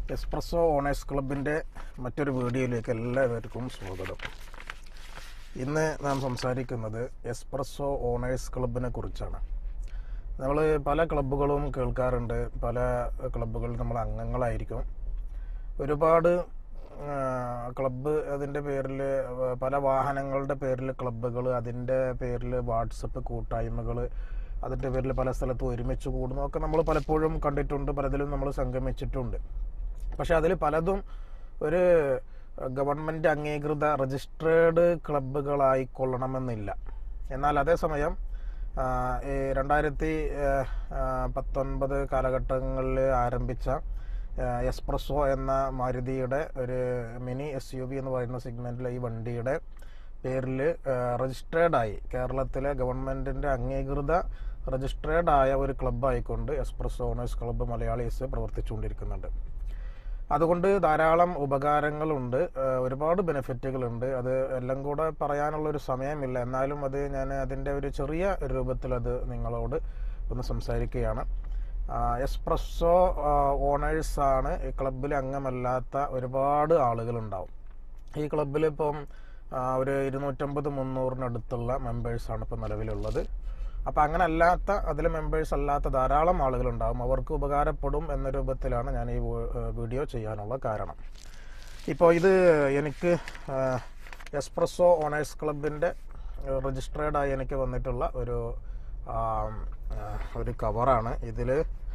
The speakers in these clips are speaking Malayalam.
എസ്പ്രസോ ഓണേഴ്സ് ക്ലബിൻ്റെ മറ്റൊരു വീഡിയോയിലേക്ക് എല്ലാവർക്കും സ്വാഗതം ഇന്ന് നാം സംസാരിക്കുന്നത് എസ്പ്രസോ ഓണേഴ്സ് ക്ലബിനെ കുറിച്ചാണ് നമ്മൾ പല ക്ലബ്ബുകളും കേൾക്കാറുണ്ട് പല ക്ലബ്ബുകളിൽ നമ്മൾ അംഗങ്ങളായിരിക്കും ഒരുപാട് ആ, ക്ലബ്ബ് അതിൻ്റെ പേരിൽ പല വാഹനങ്ങളുടെ പേരിൽ ക്ലബ്ബുകൾ അതിൻ്റെ പേരിൽ വാട്സപ്പ് കൂട്ടായ്മകൾ അതിൻ്റെ പേരിൽ പല സ്ഥലത്തും ഒരുമിച്ച് കൂടുന്നു ഒക്കെ നമ്മൾ പലപ്പോഴും കണ്ടിട്ടുണ്ട് പലതിലും നമ്മൾ സംഗമിച്ചിട്ടുണ്ട് പക്ഷെ അതിൽ പലതും ഒരു ഗവൺമെൻറ് അംഗീകൃത രജിസ്ട്രേഡ് ക്ലബ്ബുകളായിക്കൊള്ളണമെന്നില്ല എന്നാൽ അതേസമയം ആ, ഈ രണ്ടായിരത്തി പത്തൊൻപത് കാലഘട്ടങ്ങളിൽ ആരംഭിച്ച ആ, എസ്പ്രസോ എന്ന മാരുതിയുടെ ഒരു മിനി എസ് യു വി എന്ന് പറയുന്ന സെഗ്മെൻറ്റിലെ ഈ വണ്ടിയുടെ പേരിൽ രജിസ്ട്രേഡായി കേരളത്തിലെ ഗവൺമെൻറ്റിൻ്റെ അംഗീകൃത രജിസ്ട്രേഡ് ആയ ഒരു ക്ലബ്ബായിക്കൊണ്ട് എസ്പ്രസോ ഓണേഴ്സ് ക്ലബ്ബ് മലയാളീസ് പ്രവർത്തിച്ചുകൊണ്ടിരിക്കുന്നുണ്ട് അതുകൊണ്ട് ധാരാളം ഉപകാരങ്ങളുണ്ട് ഏഹ് ഒരുപാട് ബെനിഫിറ്റുകളുണ്ട് അത് എല്ലാം കൂടെ പറയാനുള്ള ഒരു സമയമില്ല എന്നാലും അത് ഞാൻ അതിൻ്റെ ഒരു ചെറിയ രൂപത്തിൽ അത് നിങ്ങളോട് ഒന്ന് സംസാരിക്കുകയാണ് എസ്പ്രസ്സോ ഓണേഴ്സ് ആണ് ഈ ക്ലബിൽ അംഗമല്ലാത്ത ഒരുപാട് ആളുകളുണ്ടാവും ഈ ക്ലബിൽ ഇപ്പം ആ, ഒരു ഇരുന്നൂറ്റമ്പത് മുന്നൂറിനടുത്തുള്ള മെമ്പേഴ്സാണ് ഇപ്പോൾ നിലവിലുള്ളത് അപ്പോൾ അങ്ങനെ അല്ലാത്ത അതിൽ മെമ്പേഴ്സ് അല്ലാത്ത ധാരാളം ആളുകളുണ്ടാകും അവർക്ക് ഉപകാരപ്പെടും എന്ന രൂപത്തിലാണ് ഞാൻ ഈ വോ- ഏഹ് വീഡിയോ ചെയ്യാനുള്ള കാരണം ഇപ്പോൾ ഇത് എനിക്ക് എസ്പ്രസോ ഓണേഴ്സ് ക്ലബിൻ്റെ രജിസ്ട്രേഡായി എനിക്ക് വന്നിട്ടുള്ള ഒരു ആം, ആ, ഒരു കവറാണ് ഇതിൽ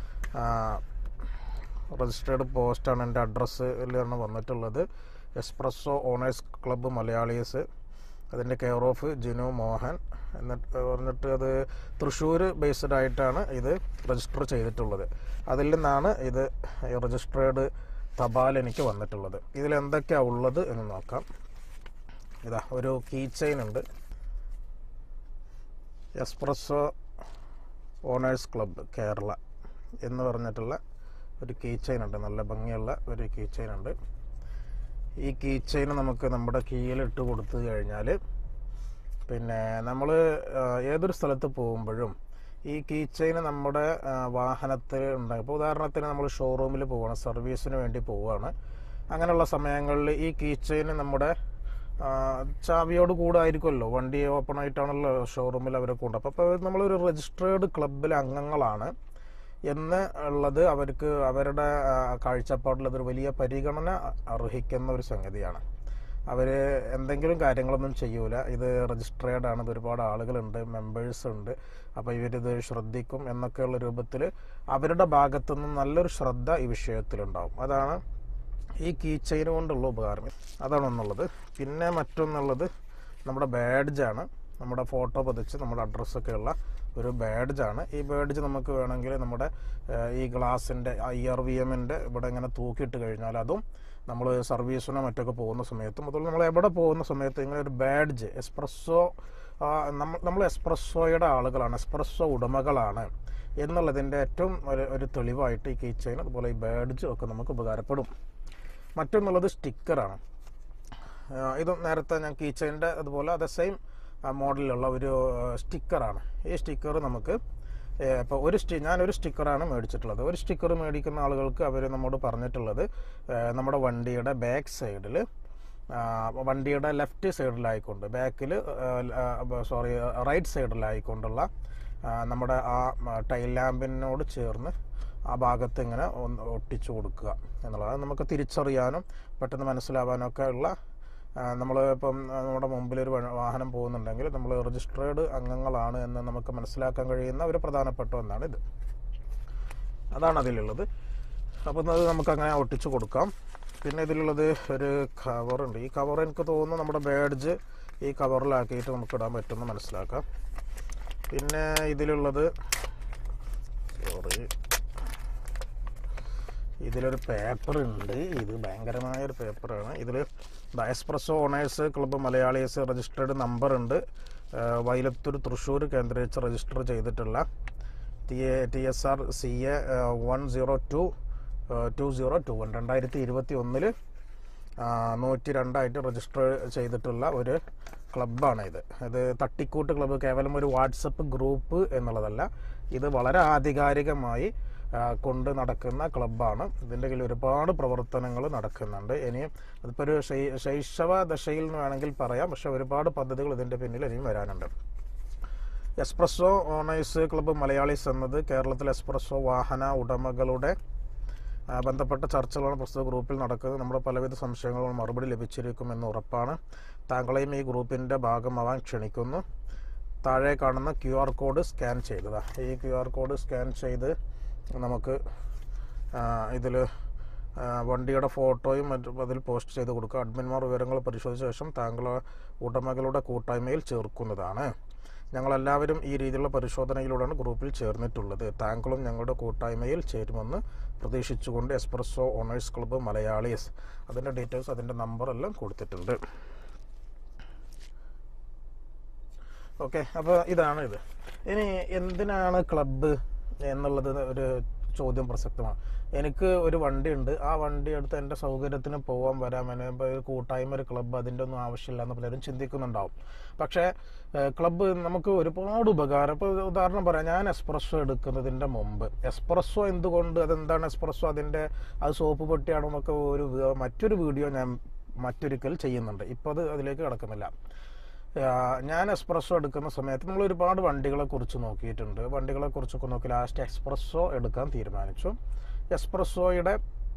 രജിസ്ട്രേഡ് പോസ്റ്റാണ് എൻ്റെ അഡ്രസ്സിലാണ് വന്നിട്ടുള്ളത് എസ്പ്രസോ ഓണേഴ്സ് ക്ലബ്ബ് മലയാളീസ് അതിൻ്റെ കെയർ ഓഫ് ജിനു മോഹൻ എന്നിട്ട് പറഞ്ഞിട്ട് അത് തൃശ്ശൂർ ബേസ്ഡ് ആയിട്ടാണ് ഇത് രജിസ്റ്റർ ചെയ്തിട്ടുള്ളത് അതിൽ നിന്നാണ് ഇത് രജിസ്ട്രേഡ് തപാൽ എനിക്ക് വന്നിട്ടുള്ളത് ഇതിൽ എന്തൊക്കെയാണ് ഉള്ളത് എന്ന് നോക്കാം ഇതാ ഒരു കീ ചെയിൻ ഉണ്ട് എസ്പ്രസോ ഓണേഴ്സ് ക്ലബ്ബ് കേരള എന്ന് പറഞ്ഞിട്ടുള്ള ഒരു കീ ചെയിൻ ഉണ്ട് നല്ല ഭംഗിയുള്ള ഒരു കീ ചെയിൻ ഉണ്ട് ഈ കീ ചെയിൻ നമുക്ക് നമ്മുടെ കീയിൽ ഇട്ട് കൊടുത്തു കഴിഞ്ഞാൽ പിന്നെ നമ്മൾ ഏതൊരു സ്ഥലത്ത് പോകുമ്പോഴും ഈ കീ ചെയിൻ നമ്മുടെ ആ, വാഹനത്തിൽ ഉണ്ടാകും ഇപ്പോൾ ഉദാഹരണത്തിന് നമ്മൾ ഷോറൂമിൽ പോവുകയാണ് സർവീസിന് വേണ്ടി പോവുകയാണ് അങ്ങനെയുള്ള സമയങ്ങളിൽ ഈ കീ ചെയിൻ നമ്മുടെ ആ, ചാവിയോട് കൂടെ ആയിരിക്കുമല്ലോ വണ്ടി ഓപ്പൺ ആയിട്ടാണല്ലോ ഷോറൂമിൽ അവരെ കൊണ്ട് അപ്പോൾ നമ്മളൊരു രജിസ്ട്രേഡ് ക്ലബിലെ അംഗങ്ങളാണ് എന്ന് ഉള്ളത് അവർക്ക് അവരുടെ ആ, കാഴ്ചപ്പാടിൽ അതൊരു വലിയ പരിഗണന അർഹിക്കുന്ന ഒരു സംഗതിയാണ് അവർ എന്തെങ്കിലും കാര്യങ്ങളൊന്നും ചെയ്യൂല ഇത് രജിസ്ട്രേഡ് ആണ് ഇത് ഒരുപാട് ആളുകളുണ്ട് മെമ്പേഴ്സ് ഉണ്ട് അപ്പോൾ ഇവരിത് ശ്രദ്ധിക്കും എന്നൊക്കെയുള്ള രൂപത്തിൽ അവരുടെ ഭാഗത്തുനിന്ന് നല്ലൊരു ശ്രദ്ധ ഈ വിഷയത്തിലുണ്ടാവും അതാണ് ഈ കീ ചെയിൻ കൊണ്ടുള്ള ഉപകാരം അതാണ് ഒന്നുള്ളത് പിന്നെ മറ്റൊന്നുള്ളത് നമ്മുടെ ബാഡ്ജാണ് നമ്മുടെ ഫോട്ടോ പതിച്ച് നമ്മുടെ അഡ്രസ്സൊക്കെ ഉള്ള ഒരു ബാഡ്ജാണ് ഈ ബാഡ്ജ് നമുക്ക് വേണമെങ്കിൽ നമ്മുടെ ഏഹ്, ഈ ഗ്ലാസിൻ്റെ ഐ ആർ വി എമ്മിൻ്റെ ഇവിടെ ഇങ്ങനെ തൂക്കിയിട്ട് കഴിഞ്ഞാൽ അതും നമ്മൾ സർവീസിനോ മറ്റൊക്കെ പോകുന്ന സമയത്തും അതുപോലെ നമ്മൾ എവിടെ പോകുന്ന സമയത്ത് ഇങ്ങനെ ഒരു ബാഡ്ജ് എസ്പ്രസ്സോ നമ്മൾ നമ്മൾ എസ്പ്രസ്സോയുടെ ആളുകളാണ് എസ്പ്രസ്സോ ഉടമകളാണ് എന്നുള്ളതിൻ്റെ ഏറ്റവും ഒരു ഒരു തെളിവായിട്ട് ഈ കീ ചെയിൻ അതുപോലെ ഈ ബാഡ്ജ് ഒക്കെ നമുക്ക് ഉപകാരപ്പെടും മറ്റൊന്നുള്ളത് സ്റ്റിക്കറാണ് ഇത് നേരത്തെ ഞാൻ കീ ചെയിൻ്റെ അതുപോലെ അതേ സെയിം മോഡലിലുള്ള ഒരു സ്റ്റിക്കറാണ് ഈ സ്റ്റിക്കർ നമുക്ക് ഇപ്പോൾ ഒരു സ്റ്റി ഞാനൊരു സ്റ്റിക്കറാണ് മേടിച്ചിട്ടുള്ളത് ഒരു സ്റ്റിക്കർ മേടിക്കുന്ന ആളുകൾക്ക് അവർ നമ്മോട് പറഞ്ഞിട്ടുള്ളത് ആ, നമ്മുടെ വണ്ടിയുടെ ബാക്ക് സൈഡിൽ വണ്ടിയുടെ ലെഫ്റ്റ് സൈഡിലായിക്കൊണ്ട് ബാക്കിൽ സോറി റൈറ്റ് സൈഡിലായിക്കൊണ്ടുള്ള ആ, നമ്മുടെ ആ ടൈൽ ലാമ്പിനോട് ചേർന്ന് ആ ഭാഗത്ത് ഇങ്ങനെ ഒന്ന് ഒട്ടിച്ചു കൊടുക്കുക എന്നുള്ളത് അത് നമുക്ക് തിരിച്ചറിയാനും പെട്ടെന്ന് മനസ്സിലാവാനും ഒക്കെ ഉള്ള നമ്മൾ ഇപ്പം ആ, നമ്മുടെ മുമ്പിൽ ഒരു വ- വാഹനം പോകുന്നുണ്ടെങ്കിൽ നമ്മൾ രജിസ്ട്രേഡ് അംഗങ്ങളാണ് എന്ന് നമുക്ക് മനസ്സിലാക്കാൻ കഴിയുന്ന ഒരു പ്രധാനപ്പെട്ട ഒന്നാണ് ഇത് അതാണ് അതിലുള്ളത് അപ്പം അത് നമുക്ക് അങ്ങനെ ഒട്ടിച്ചു കൊടുക്കാം പിന്നെ ഇതിലുള്ളത് ഒരു കവറുണ്ട് ഈ കവർ എനിക്ക് തോന്നുന്നു നമ്മുടെ ബാഡ്ജ് ഈ കവറിലാക്കിയിട്ട് നമുക്ക് ഇടാൻ പറ്റുമെന്ന് മനസ്സിലാക്കാം പിന്നെ ഇതിലുള്ളത് സോറി ഇതിലൊരു പേപ്പർ ഉണ്ട് ഇത് ഭയങ്കരമായ ഒരു പേപ്പറാണ് ഇതിൽ espresso owners club Malayalees registered number ഉണ്ട് ഏഹ് വൈലത്തൂർ തൃശ്ശൂർ കേന്ദ്രീകരിച്ച് രജിസ്റ്റർ ചെയ്തിട്ടുള്ള T A T S R C A one zero two two zero two one രണ്ടായിരത്തി ഇരുപത്തി ഒന്നിൽ നൂറ്റി രണ്ടായിട്ട് രജിസ്റ്റർ ചെയ്തിട്ടുള്ള ഒരു ക്ലബ്ബാണ് ഇത് ഇത് തട്ടിക്കൂട്ട് ക്ലബ്ബ് കേവലം ഒരു വാട്സപ്പ് ഗ്രൂപ്പ് എന്നുള്ളതല്ല ഇത് വളരെ ആധികാരികമായി ആ, കൊണ്ട് നടക്കുന്ന ക്ലബ്ബാണ് ഇതിൻ്റെ കീഴിൽ ഒരുപാട് പ്രവർത്തനങ്ങൾ നടക്കുന്നുണ്ട് ഇനിയും അതിപ്പോൾ ഒരു ശൈ- ശൈശവ ദശയിൽ എന്ന് വേണമെങ്കിൽ പറയാം പക്ഷെ ഒരുപാട് പദ്ധതികൾ ഇതിൻ്റെ പിന്നിൽ ഇനിയും വരാനുണ്ട് എസ്പ്രസോ ഓണേഴ്സ് ക്ലബ്ബ് മലയാളീസ് എന്നത് കേരളത്തിലെ എസ്പ്രസോ വാഹന ഉടമകളുടെ ആ, ബന്ധപ്പെട്ട ചർച്ചകളാണ് പ്രസ്തുത ഗ്രൂപ്പിൽ നടക്കുന്നത് നമ്മുടെ പലവിധ സംശയങ്ങളും മറുപടി ലഭിച്ചിരിക്കുമെന്ന് ഉറപ്പാണ് താങ്കളെയും ഈ ഗ്രൂപ്പിൻ്റെ ഭാഗമാവാൻ ക്ഷണിക്കുന്നു താഴെ കാണുന്ന ക്യു ആർ കോഡ് സ്കാൻ ചെയ്തതാ ഈ ക്യു ആർ കോഡ് സ്കാൻ ചെയ്ത് നമുക്ക് ഇതിൽ വണ്ടിയുടെ ഫോട്ടോയും മറ്റും അതിൽ പോസ്റ്റ് ചെയ്ത് കൊടുക്കുക അഡ്മിന്മാർ വിവരങ്ങൾ പരിശോധിച്ച ശേഷം താങ്കൾ ഉടമകളുടെ കൂട്ടായ്മയിൽ ചേർക്കുന്നതാണ് ഞങ്ങളെല്ലാവരും ഈ രീതിയിലുള്ള പരിശോധനയിലൂടെയാണ് ഗ്രൂപ്പിൽ ചേർന്നിട്ടുള്ളത് താങ്കളും ഞങ്ങളുടെ കൂട്ടായ്മയിൽ ചേരുമെന്ന് പ്രതീക്ഷിച്ചുകൊണ്ട് എസ്പ്രസോ ഓണേഴ്സ് ക്ലബ്ബ് മലയാളീസ് അതിൻ്റെ ഡീറ്റെയിൽസ് അതിൻ്റെ നമ്പർ എല്ലാം കൊടുത്തിട്ടുണ്ട് ഓക്കെ അപ്പോൾ ഇതാണ് ഇത് ഇനി എന്തിനാണ് ക്ലബ്ബ് എന്നുള്ളത് ഒരു ചോദ്യം പ്രസക്തമാണ് എനിക്ക് ഒരു വണ്ടി ഉണ്ട് ആ വണ്ടി എടുത്ത് എൻ്റെ സൗകര്യത്തിന് പോകാൻ വരാൻ വേണ്ടി ഇപ്പോൾ ഒരു കൂട്ടായ്മ ഒരു ക്ലബ്ബ് അതിൻ്റെ ഒന്നും ആവശ്യമില്ല എന്ന് പലരും ചിന്തിക്കുന്നുണ്ടാവും പക്ഷേ ക്ലബ്ബ് നമുക്ക് ഒരുപാട് ഉപകാരം ഇപ്പോൾ ഉദാഹരണം പറയാം ഞാൻ എസ്പ്രസ്സോ എടുക്കുന്നതിൻ്റെ മുമ്പ് എസ്പ്രസ്സോ എന്തുകൊണ്ട് അതെന്താണ് എസ്പ്രസ്സോ അതിൻ്റെ അത് സോപ്പ് പൊട്ടിയാണോ എന്നൊക്കെ ഒരു വി- മറ്റൊരു വീഡിയോ ഞാൻ മറ്റൊരിക്കൽ ചെയ്യുന്നുണ്ട് ഇപ്പോൾ അത് അതിലേക്ക് കിടക്കുന്നില്ല ആ, ഞാൻ എക്സ്പ്രസ്സോ എടുക്കുന്ന സമയത്ത് നമ്മൾ ഒരുപാട് വണ്ടികളെ കുറിച്ച് നോക്കിയിട്ടുണ്ട് വണ്ടികളെ കുറിച്ചൊക്കെ നോക്കി ലാസ്റ്റ് എക്സ്പ്രസ്സോ എടുക്കാൻ തീരുമാനിച്ചു എക്സ്പ്രസ്സോയുടെ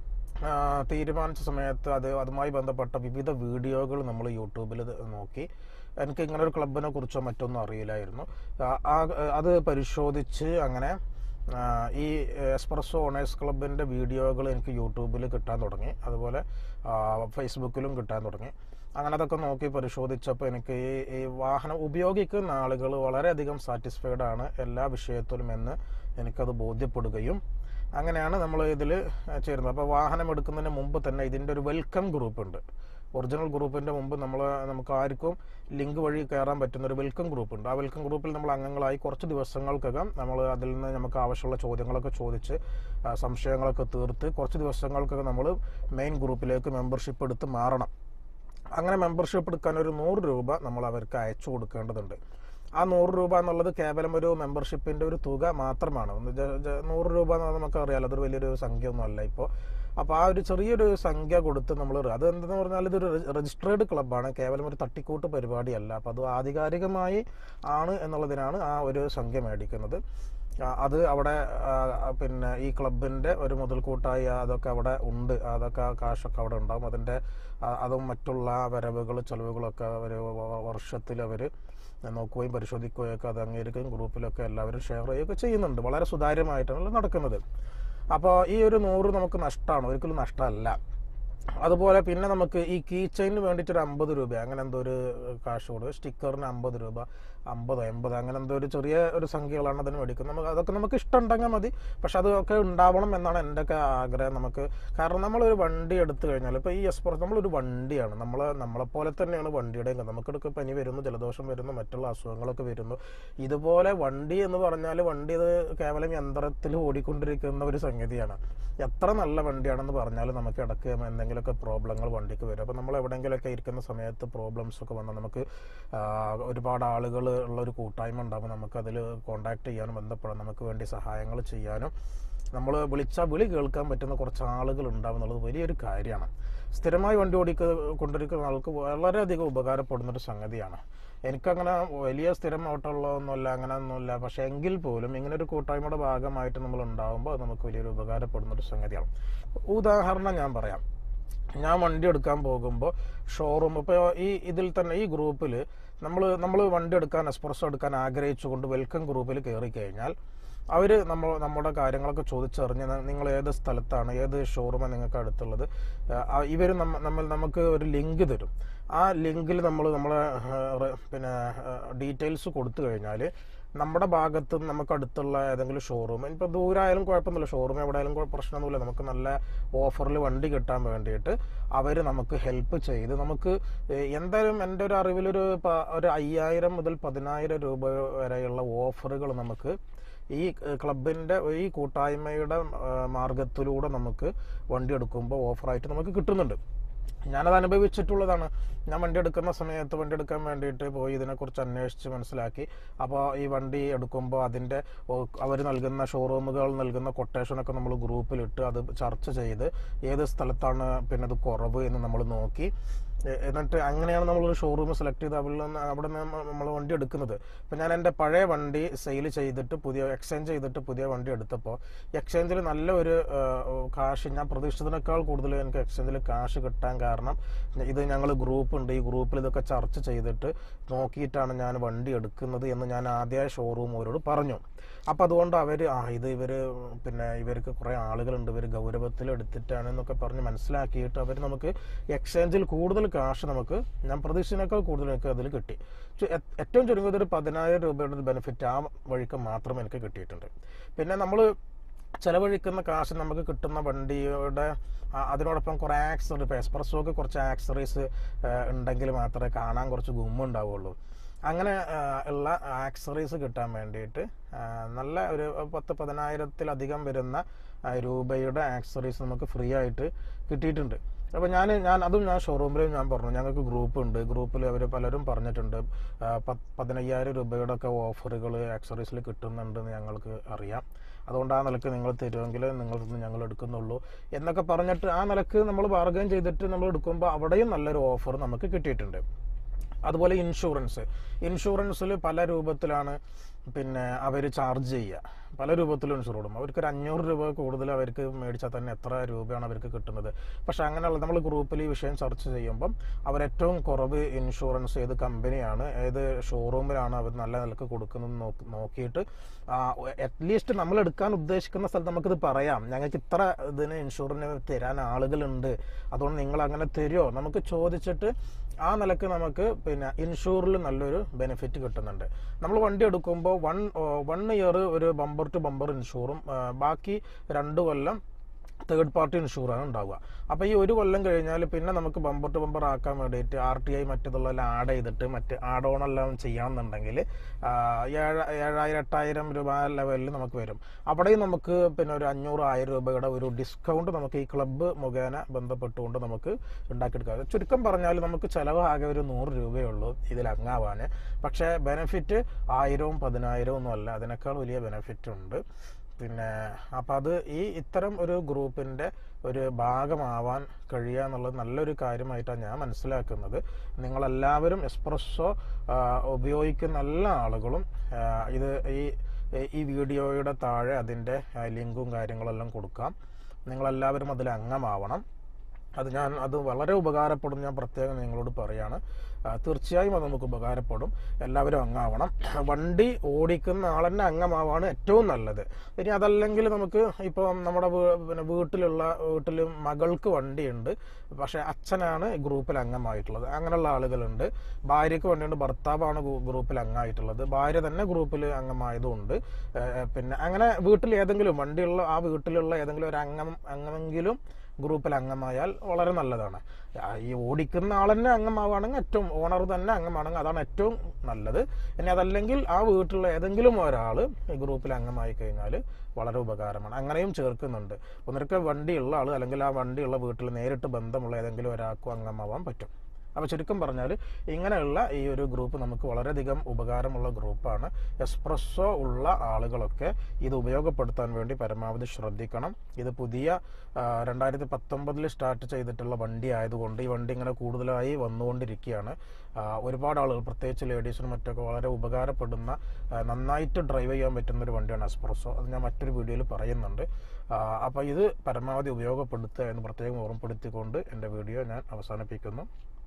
ആ, തീരുമാനിച്ച സമയത്ത് അത് അതുമായി ബന്ധപ്പെട്ട വിവിധ വീഡിയോകൾ നമ്മൾ യൂട്യൂബിൽ നോക്കി എനിക്ക് ഇങ്ങനെ ഒരു ക്ലബിനെ കുറിച്ചോ മറ്റൊന്നും അറിയില്ലായിരുന്നു ആ, ആ, അത് പരിശോധിച്ച് അങ്ങനെ ആ, ഈ എസ്പ്രസോ ഓണേഴ്സ് ക്ലബിൻ്റെ വീഡിയോകൾ എനിക്ക് യൂട്യൂബിൽ കിട്ടാൻ തുടങ്ങി അതുപോലെ ആ, ഫേസ്ബുക്കിലും കിട്ടാൻ തുടങ്ങി അങ്ങനെ അതൊക്കെ നോക്കി പരിശോധിച്ചപ്പോൾ എനിക്ക് ഈ ഈ വാഹനം ഉപയോഗിക്കുന്ന ആളുകൾ വളരെയധികം സാറ്റിസ്ഫൈഡ് ആണ് എല്ലാ വിഷയത്തിലും എന്ന് എനിക്കത് ബോധ്യപ്പെടുകയും അങ്ങനെയാണ് നമ്മൾ ഇതിൽ ചേരുന്നത് അപ്പോൾ വാഹനം എടുക്കുന്നതിന് മുമ്പ് തന്നെ ഇതിൻ്റെ ഒരു വെൽക്കം ഗ്രൂപ്പ് ഉണ്ട് ഒറിജിനൽ ഗ്രൂപ്പിൻ്റെ മുമ്പ് നമ്മൾ നമുക്ക് ആർക്കും ലിങ്ക് വഴി കയറാൻ പറ്റുന്ന ഒരു വെൽക്കം ഗ്രൂപ്പ് ഉണ്ട് ആ വെൽക്കം ഗ്രൂപ്പിൽ നമ്മൾ അംഗങ്ങളായി കുറച്ച് ദിവസങ്ങൾക്കകം നമ്മൾ അതിൽ നിന്ന് നമുക്ക് ആവശ്യമുള്ള ചോദ്യങ്ങളൊക്കെ ചോദിച്ച് ആ, സംശയങ്ങളൊക്കെ തീർത്ത് കുറച്ച് ദിവസങ്ങൾക്കകം നമ്മൾ മെയിൻ ഗ്രൂപ്പിലേക്ക് മെമ്പർഷിപ്പ് എടുത്ത് മാറണം അങ്ങനെ മെമ്പർഷിപ്പ് എടുക്കാൻ ഒരു നൂറ് രൂപ നമ്മൾ അവർക്ക് അയച്ചു കൊടുക്കേണ്ടതുണ്ട് ആ നൂറ് രൂപ എന്നുള്ളത് കേവലം ഒരു മെമ്പർഷിപ്പിന്റെ ഒരു തുക മാത്രമാണ് ഒന്ന് ജ- ജ- നൂറ് രൂപ എന്ന് നമുക്ക് അറിയാലോ അതൊരു വലിയൊരു സംഖ്യ ഒന്നും അല്ല ഇപ്പോൾ അപ്പോൾ ആ ഒരു ചെറിയൊരു സംഖ്യ കൊടുത്ത് നമ്മൾ അത് എന്തെന്ന് പറഞ്ഞാൽ ഇതൊരു രജിസ്ട്രേഡ് ക്ലബ്ബാണ് കേവലം ഒരു തട്ടിക്കൂട്ട് പരിപാടിയല്ല അപ്പോൾ അത് ആധികാരികമായി ആണ് എന്നുള്ളതിനാണ് ആ ഒരു സംഖ്യ മേടിക്കുന്നത് ആ, അത് അവിടെ ആ, പിന്നെ ഈ ക്ലബിൻ്റെ ഒരു മുതൽക്കൂട്ടായി അതൊക്കെ അവിടെ ഉണ്ട് അതൊക്കെ ആ കാശൊക്കെ അവിടെ ഉണ്ടാവും അതിൻ്റെ ആ, അതും മറ്റുള്ള വരവുകൾ ചെലവുകളൊക്കെ അവർ വർഷത്തിൽ അവർ നോക്കുകയും പരിശോധിക്കുകയും ഒക്കെ അത് അംഗീകരിക്കുകയും ഗ്രൂപ്പിലൊക്കെ എല്ലാവരും ഷെയർ ചെയ്യുകയൊക്കെ ചെയ്യുന്നുണ്ട് വളരെ സുതാര്യമായിട്ടാണ് നടക്കുന്നത് അപ്പോൾ ഈ ഒരു നൂറ് നമുക്ക് നഷ്ടമാണ് ഒരിക്കലും നഷ്ടമല്ല അതുപോലെ പിന്നെ നമുക്ക് ഈ കീ ചെയിന് വേണ്ടിയിട്ട് ഒരു അമ്പത് രൂപ അങ്ങനെ എന്തോ ഒരു കാശ് കൊടുക്കും സ്റ്റിക്കറിന് അമ്പത് രൂപ അമ്പത് എൺപത് അങ്ങനെ എന്തോ ഒരു ചെറിയ ഒരു സംഖ്യകളാണ് അതിന് മേടിക്കുന്നത് നമുക്ക് അതൊക്കെ നമുക്ക് ഇഷ്ടമുണ്ടെങ്കിൽ മതി പക്ഷെ അതൊക്കെ ഉണ്ടാവണം എന്നാണ് എൻ്റെ ഒക്കെ ആഗ്രഹം നമുക്ക് കാരണം നമ്മളൊരു വണ്ടി എടുത്തു കഴിഞ്ഞാൽ ഇപ്പോൾ ഈ എക്സ്പ്രസ് നമ്മളൊരു വണ്ടിയാണ് നമ്മൾ നമ്മളെപ്പോലെ തന്നെയാണ് വണ്ടിയുടെ നമുക്കിടക്ക് പനി വരുന്നു ജലദോഷം വരുന്നു മറ്റുള്ള അസുഖങ്ങളൊക്കെ വരുന്നു ഇതുപോലെ വണ്ടി എന്ന് പറഞ്ഞാൽ വണ്ടി ഇത് കേവലം യന്ത്രത്തിൽ ഓടിക്കൊണ്ടിരിക്കുന്ന ഒരു സംഗതിയാണ് എത്ര നല്ല വണ്ടിയാണെന്ന് പറഞ്ഞാൽ നമുക്ക് ഇടയ്ക്ക് എന്തെങ്കിലുമൊക്കെ പ്രോബ്ലങ്ങൾ വണ്ടിക്ക് വരും അപ്പോൾ നമ്മൾ എവിടെയെങ്കിലുമൊക്കെ ഇരിക്കുന്ന സമയത്ത് പ്രോബ്ലംസ് ഒക്കെ വന്നാൽ നമുക്ക് ആ, ഒരുപാട് ആളുകൾ ഉള്ള ഒരു കൂട്ടായ്മ ഉണ്ടാകുമ്പോൾ നമുക്കതിൽ കോണ്ടാക്ട് ചെയ്യാനും ബന്ധപ്പെടാം നമുക്ക് വേണ്ടി സഹായങ്ങൾ ചെയ്യാനും നമ്മൾ വിളിച്ചാൽ വിളി കേൾക്കാൻ പറ്റുന്ന കുറച്ച് ആളുകൾ ഉണ്ടാവും എന്നുള്ളത് വലിയൊരു കാര്യമാണ് സ്ഥിരമായി വണ്ടി ഓടിക്ക കൊണ്ടിരിക്കുന്ന ആൾക്ക് വളരെയധികം ഉപകാരപ്പെടുന്ന ഒരു സംഗതിയാണ് എനിക്കങ്ങനെ വലിയ സ്ഥിരമായിട്ടുള്ളതൊന്നുമല്ല അങ്ങനെ ഒന്നുമില്ല പക്ഷെ എങ്കിൽ പോലും ഇങ്ങനെ ഒരു കൂട്ടായ്മയുടെ ഭാഗമായിട്ട് നമ്മൾ ഉണ്ടാകുമ്പോൾ അത് നമുക്ക് വലിയൊരു ഉപകാരപ്പെടുന്ന ഒരു സംഗതിയാണ് ഉദാഹരണം ഞാൻ പറയാം ഞാൻ വണ്ടി എടുക്കാൻ പോകുമ്പോൾ ഷോറൂം ഇപ്പോൾ ഈ ഇതിൽ തന്നെ ഈ ഗ്രൂപ്പിൽ നമ്മൾ നമ്മൾ വണ്ടി എടുക്കാൻ എക്സ്പ്രസ് എടുക്കാൻ ആഗ്രഹിച്ചുകൊണ്ട് വെൽക്കം ഗ്രൂപ്പിൽ കയറി കഴിഞ്ഞാൽ അവർ നമ്മൾ നമ്മുടെ കാര്യങ്ങളൊക്കെ ചോദിച്ചറിഞ്ഞ് ന- നിങ്ങൾ ഏത് സ്ഥലത്താണ് ഏത് ഷോറൂമാണ് നിങ്ങൾക്ക് അടുത്തുള്ളത് ഇവർ നമ്മൾ നമുക്ക് ഒരു ലിങ്ക് തരും ആ ലിങ്കിൽ നമ്മൾ നമ്മളെ ആ, റെ- പിന്നെ ഡീറ്റെയിൽസ് കൊടുത്തു കഴിഞ്ഞാൽ നമ്മുടെ ഭാഗത്ത് നിന്ന് നമുക്ക് അടുത്തുള്ള ഏതെങ്കിലും ഷോറൂം ഇപ്പോൾ ദൂരമായാലും കുഴപ്പമൊന്നുമില്ല ഷോറൂം എവിടെയായാലും കുഴ- പ്രശ്നമൊന്നുമില്ല നമുക്ക് നല്ല ഓഫറിൽ വണ്ടി കിട്ടാൻ വേണ്ടിയിട്ട് അവർ നമുക്ക് ഹെൽപ്പ് ചെയ്ത് നമുക്ക് ഏഹ്, എന്തായാലും എൻ്റെ ഒരു അറിവിലൊരു പ- ഒരു അയ്യായിരം മുതൽ പതിനായിരം രൂപ വരെയുള്ള ഓഫറുകൾ നമുക്ക് ഈ ക്ലബിൻ്റെ ഈ കൂട്ടായ്മയുടെ ആ, മാർഗത്തിലൂടെ നമുക്ക് വണ്ടി എടുക്കുമ്പോൾ ഓഫറായിട്ട് നമുക്ക് കിട്ടുന്നുണ്ട് ഞാനത് അനുഭവിച്ചിട്ടുള്ളതാണ് ഞാൻ വണ്ടി എടുക്കുന്ന സമയത്ത് വണ്ടി എടുക്കാൻ വേണ്ടിയിട്ട് പോയി ഇതിനെക്കുറിച്ച് അന്വേഷിച്ച് മനസ്സിലാക്കി അപ്പോൾ ഈ വണ്ടി എടുക്കുമ്പോൾ അതിൻ്റെ അവർ നൽകുന്ന ഷോറൂമുകൾ നൽകുന്ന കൊട്ടേഷനൊക്കെ നമ്മൾ ഗ്രൂപ്പിലിട്ട് അത് ചർച്ച ചെയ്ത് ഏത് സ്ഥലത്താണ് പിന്നെ അത് കുറവ് എന്ന് നമ്മൾ നോക്കി എ- എന്നിട്ട് അങ്ങനെയാണ് നമ്മളൊരു ഷോറൂം സെലക്ട് ചെയ്ത് അവിടെ നിന്ന് അവിടെ നിന്ന് നമ്മൾ വണ്ടി എടുക്കുന്നത് ഇപ്പം ഞാൻ എൻ്റെ പഴയ വണ്ടി സെയിൽ ചെയ്തിട്ട് പുതിയ എക്സ്ചേഞ്ച് ചെയ്തിട്ട് പുതിയ വണ്ടി എടുത്തപ്പോൾ എക്സ്ചേഞ്ചിൽ നല്ല ഒരു കാശ് ഞാൻ പ്രതീക്ഷിച്ചതിനേക്കാൾ കൂടുതൽ എനിക്ക് എക്സ്ചേഞ്ചിൽ കാശ് കിട്ടാൻ കാരണം ഇത് ഞങ്ങൾ ഗ്രൂപ്പ് ഉണ്ട് ഈ ഗ്രൂപ്പിൽ ഇതൊക്കെ ചർച്ച ചെയ്തിട്ട് നോക്കിയിട്ടാണ് ഞാൻ വണ്ടി എടുക്കുന്നത് എന്ന് ഞാൻ ആദ്യമായി ഷോറൂമോരോട് പറഞ്ഞു അപ്പം അതുകൊണ്ട് അവർ ആ ഇത് ഇവർ പിന്നെ ഇവർക്ക് കുറേ ആളുകളുണ്ട് ഇവർ ഗൗരവത്തിൽ എടുത്തിട്ടാണ് എന്നൊക്കെ പറഞ്ഞ് മനസ്സിലാക്കിയിട്ട് അവർ നമുക്ക് എക്സ്ചേഞ്ചിൽ കൂടുതൽ കാശ് നമുക്ക് ഞാൻ പ്രതീക്ഷിച്ചതിനേക്കാൾ കൂടുതൽ എനിക്ക് അതിൽ കിട്ടി ചു- എ- ഏറ്റവും ചുരുങ്ങിയത് ഒരു പതിനായിരം രൂപയുടെ ഒരു ബെനിഫിറ്റ് ആ വഴിക്ക് മാത്രം എനിക്ക് കിട്ടിയിട്ടുണ്ട് പിന്നെ നമ്മൾ ചെലവഴിക്കുന്ന കാശ് നമുക്ക് കിട്ടുന്ന വണ്ടിയുടെ ആ, അതിനോടൊപ്പം കുറേ ആക്സറി ഇപ്പോൾ എക്സ്പ്രസ്സോക്ക് കുറച്ച് ആക്സറീസ് ഉണ്ടെങ്കിൽ മാത്രമേ കാണാൻ കുറച്ച് ഗുമ്മുണ്ടാവുള്ളൂ അങ്ങനെ ആ, ഉള്ള ആക്സറീസ് കിട്ടാൻ വേണ്ടിയിട്ട് ആ, നല്ല ഒരു പത്ത് പതിനായിരത്തിലധികം വരുന്ന ആ, രൂപയുടെ ആക്സറീസ് നമുക്ക് ഫ്രീ ആയിട്ട് കിട്ടിയിട്ടുണ്ട് അപ്പോൾ ഞാൻ ഞാൻ അതും ഞാൻ ഷോറൂമിൽ ഞാൻ പറഞ്ഞു ഞങ്ങൾക്ക് ഗ്രൂപ്പ് ഉണ്ട് ഗ്രൂപ്പിൽ അവർ പലരും പറഞ്ഞിട്ടുണ്ട് ആ, പത്ത് പതിനയ്യായിരം രൂപയുടെ ഒക്കെ ഓഫറുകൾ ആക്സറീസിൽ കിട്ടുന്നുണ്ടെന്ന് ഞങ്ങൾക്ക് അറിയാം അതുകൊണ്ട് ആ നിലക്ക് നിങ്ങൾ തരുമെങ്കിൽ നിങ്ങളിൽ നിന്ന് ഞങ്ങൾ എടുക്കുന്നുള്ളൂ എന്നൊക്കെ പറഞ്ഞിട്ട് ആ നിലക്ക് നമ്മൾ ബാർഗൈൻ ചെയ്തിട്ട് നമ്മൾ എടുക്കുമ്പോൾ അവിടെയും നല്ലൊരു ഓഫർ നമുക്ക് കിട്ടിയിട്ടുണ്ട് അതുപോലെ ഇൻഷുറൻസ് ഇൻഷുറൻസിൽ പല രൂപത്തിലാണ് പിന്നെ അവർ ചാർജ് ചെയ്യുക പല രൂപത്തിലും ഇൻഷുർ കൊടുക്കും അവർക്ക് ഒരു അഞ്ഞൂറ് രൂപ കൂടുതൽ അവർക്ക് മേടിച്ചാൽ തന്നെ എത്ര രൂപയാണ് അവർക്ക് കിട്ടുന്നത് പക്ഷെ അങ്ങനെയുള്ള നമ്മൾ ഗ്രൂപ്പിൽ ഈ വിഷയം ചർച്ച ചെയ്യുമ്പം അവർ ഏറ്റവും കുറവ് ഇൻഷുറൻസ് ഏത് കമ്പനിയാണ് ഏത് ഷോറൂമിലാണ് അവർ നല്ല നിലക്ക് കൊടുക്കുന്നത് നോക്കി നോക്കിയിട്ട് അറ്റ്ലീസ്റ്റ് നമ്മൾ എടുക്കാൻ ഉദ്ദേശിക്കുന്ന സ്ഥലത്ത് നമുക്കിത് പറയാം ഞങ്ങൾക്ക് ഇത്ര ഇതിന് ഇൻഷുറിന് തരാൻ ആളുകളുണ്ട് അതുകൊണ്ട് നിങ്ങൾ അങ്ങനെ തരുമോ നമുക്ക് ചോദിച്ചിട്ട് ആ നിലക്ക് നമുക്ക് പിന്നെ ഇൻഷൂറിൽ നല്ലൊരു ബെനിഫിറ്റ് കിട്ടുന്നുണ്ട് നമ്മൾ വണ്ടി എടുക്കുമ്പോൾ വൺ വൺ ഇയർ ഒരു ബമ്പർ ടു ബമ്പർ ഇൻഷൂറും ആ, ബാക്കി രണ്ട് കൊല്ലം തേർഡ് പാർട്ടി ഇൻഷൂറാണ് ഉണ്ടാവുക അപ്പോൾ ഈ ഒരു കൊല്ലം കഴിഞ്ഞാൽ പിന്നെ നമുക്ക് ബമ്പർ ടു ബമ്പർ ആക്കാൻ വേണ്ടിയിട്ട് ആർ ടി ഐ മറ്റേതുള്ളതെല്ലാം ആഡ് ചെയ്തിട്ട് മറ്റ് ആഡ് ഓൺ എല്ലാം ചെയ്യണമെന്നുണ്ടെങ്കിൽ ആ, ഏഴ ഏഴായിരം എട്ടായിരം രൂപ ലെവലിൽ നമുക്ക് വരും അവിടെയും നമുക്ക് പിന്നെ ഒരു അഞ്ഞൂറ് ആയിരം രൂപയുടെ ഒരു ഡിസ്കൗണ്ട് നമുക്ക് ഈ ക്ലബ്ബ് മുഖേന ബന്ധപ്പെട്ടുകൊണ്ട് നമുക്ക് ഉണ്ടാക്കിയെടുക്കാം ചുരുക്കം പറഞ്ഞാൽ നമുക്ക് ചിലവ് ആകെ ഒരു നൂറ് രൂപയേ ഉള്ളൂ ഇതിൽ അങ്ങാവാൻ പക്ഷേ ബെനിഫിറ്റ് ആയിരവും പതിനായിരവും ഒന്നും അല്ല അതിനേക്കാൾ വലിയ ബെനിഫിറ്റ് ഉണ്ട് പിന്നെ അപ്പം അത് ഈ ഇത്തരം ഒരു ഗ്രൂപ്പിൻ്റെ ഒരു ഭാഗമാവാൻ കഴിയുക എന്നുള്ളത് നല്ലൊരു കാര്യമായിട്ടാണ് ഞാൻ മനസ്സിലാക്കുന്നത് നിങ്ങളെല്ലാവരും എക്സ്പ്രസ്സോ ഉപയോഗിക്കുന്ന എല്ലാ ആളുകളും ആ, ഇത് ഈ ഈ വീഡിയോയുടെ താഴെ അതിൻ്റെ ആ, ലിങ്കും കാര്യങ്ങളെല്ലാം കൊടുക്കാം നിങ്ങളെല്ലാവരും അതിൽ അംഗമാവണം അത് ഞാൻ അത് വളരെ ഉപകാരപ്പെടും ഞാൻ പ്രത്യേകം നിങ്ങളോട് പറയാണ് ആ, തീർച്ചയായും അത് നമുക്ക് ഉപകാരപ്പെടും എല്ലാവരും അംഗമാവണം വണ്ടി ഓടിക്കുന്ന ആൾ തന്നെ അംഗമാവാണ് ഏറ്റവും നല്ലത് ഇനി അതല്ലെങ്കിൽ നമുക്ക് ഇപ്പം നമ്മുടെ വീ- പിന്നെ വീട്ടിലുള്ള വീട്ടിൽ മകൾക്ക് വണ്ടിയുണ്ട് പക്ഷേ അച്ഛനാണ് ഗ്രൂപ്പിൽ അംഗമായിട്ടുള്ളത് അങ്ങനെയുള്ള ആളുകളുണ്ട് ഭാര്യയ്ക്ക് വണ്ടിയുണ്ട് ഭർത്താവാണ് ഗ്രൂ- ഗ്രൂപ്പിൽ അംഗമായിട്ടുള്ളത് ഭാര്യ തന്നെ ഗ്രൂപ്പിൽ അംഗമായതുകൊണ്ട് ഏഹ്, പിന്നെ അങ്ങനെ വീട്ടിൽ ഏതെങ്കിലും വണ്ടിയുള്ള ആ വീട്ടിലുള്ള ഏതെങ്കിലും ഒരു അംഗം അംഗമെങ്കിലും ഗ്രൂപ്പിൽ അംഗമായാൽ വളരെ നല്ലതാണ് ആ, ഈ ഓടിക്കുന്ന ആൾ തന്നെ അംഗമാവുകയാണെങ്കിൽ ഏറ്റവും ഓണർ തന്നെ അംഗമാണെങ്കിൽ അതാണ് ഏറ്റവും നല്ലത് ഇനി അതല്ലെങ്കിൽ ആ വീട്ടിലുള്ള ഏതെങ്കിലും ഒരാൾ ഈ ഗ്രൂപ്പിൽ അംഗമായി കഴിഞ്ഞാൽ വളരെ ഉപകാരമാണ് അങ്ങനെയും ചേർക്കുന്നുണ്ട് ഒന്നിരിക്കൽ വണ്ടിയുള്ള ആൾ അല്ലെങ്കിൽ ആ വണ്ടിയുള്ള വീട്ടിൽ നേരിട്ട് ബന്ധമുള്ള ഏതെങ്കിലും ഒരാൾക്കും അംഗമാവാൻ പറ്റും അപ്പോൾ ചുരുക്കം പറഞ്ഞാൽ ഇങ്ങനെയുള്ള ഈ ഒരു ഗ്രൂപ്പ് നമുക്ക് വളരെയധികം ഉപകാരമുള്ള ഗ്രൂപ്പാണ് എക്സ്പ്രസ്സോ ഉള്ള ആളുകളൊക്കെ ഇത് ഉപയോഗപ്പെടുത്താൻ വേണ്ടി പരമാവധി ശ്രദ്ധിക്കണം ഇത് പുതിയ രണ്ടായിരത്തി പത്തൊമ്പതിൽ സ്റ്റാർട്ട് ചെയ്തിട്ടുള്ള വണ്ടി ആയതുകൊണ്ട് ഈ വണ്ടി ഇങ്ങനെ കൂടുതലായി വന്നുകൊണ്ടിരിക്കുകയാണ് ആ, ഒരുപാട് ആളുകൾ പ്രത്യേകിച്ച് ലേഡീസിനും മറ്റൊക്കെ വളരെ ഉപകാരപ്പെടുന്ന ആ, നന്നായിട്ട് ഡ്രൈവ് ചെയ്യാൻ പറ്റുന്ന ഒരു വണ്ടിയാണ് എക്സ്പ്രസ്സോ അത് ഞാൻ മറ്റൊരു വീഡിയോയിൽ പറയുന്നുണ്ട് അപ്പോൾ ഇത് പരമാവധി ഉപയോഗപ്പെടുത്തുക എന്ന് പ്രത്യേകം ഓർമ്മപ്പെടുത്തിക്കൊണ്ട് എൻ്റെ വീഡിയോ ഞാൻ അവസാനിപ്പിക്കുന്നു